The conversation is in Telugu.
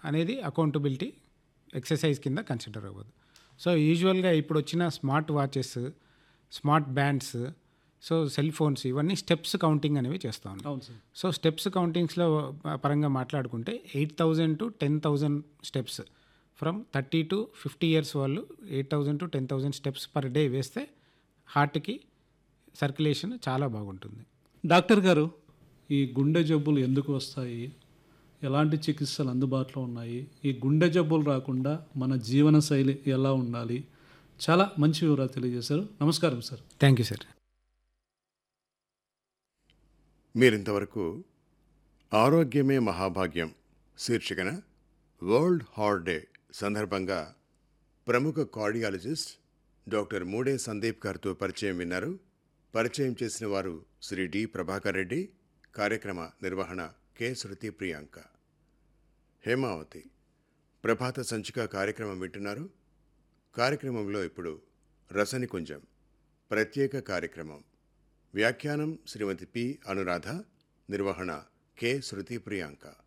అనేది అకౌంటబిలిటీ ఎక్సర్సైజ్ కింద కన్సిడర్ అవ్వదు సో యూజువల్గా ఇప్పుడు వచ్చిన smart watches smart bands so cell phones ఇవన్నీ స్టెప్స్ కౌంటింగ్ అనేవి చేస్తూ ఉన్నాయి అవును సార్ సో స్టెప్స్ కౌంటింగ్స్లో పరంగా మాట్లాడుకుంటే eight thousand to ten thousand steps from thirty to fifty years వాళ్ళు eight thousand to ten thousand steps per day వేస్తే హార్ట్కి సర్క్యులేషన్ చాలా బాగుంటుంది డాక్టర్ గారు ఈ గుండె జబ్బులు ఎందుకు వస్తాయి ఎలాంటి చికిత్సలు అందుబాటులో ఉన్నాయి ఈ గుండె జబ్బులు రాకుండా మన జీవన శైలి ఎలా ఉండాలి చాలా మంచి వివరాలు తెలియజేశారు నమస్కారం సార్ థ్యాంక్ యూ సార్ మీరింతవరకు ఆరోగ్యమే మహాభాగ్యం శీర్షికన వరల్డ్ హార్ట్ డే సందర్భంగా ప్రముఖ కార్డియాలజిస్ట్ డాక్టర్ మూడే సందీప్ గారితో పరిచయం విన్నారు పరిచయం చేసిన వారు శ్రీ డి ప్రభాకర్ రెడ్డి కార్యక్రమ నిర్వహణ కె శృతి ప్రియాంక హేమావతి ప్రభాత సంచిక కార్యక్రమం వింటున్నారు కార్యక్రమంలో ఇప్పుడు రసనికుంజం ప్రత్యేక కార్యక్రమం వ్యాఖ్యానం శ్రీమతి పి అనురాధ నిర్వహణ కె శృతి ప్రియాంక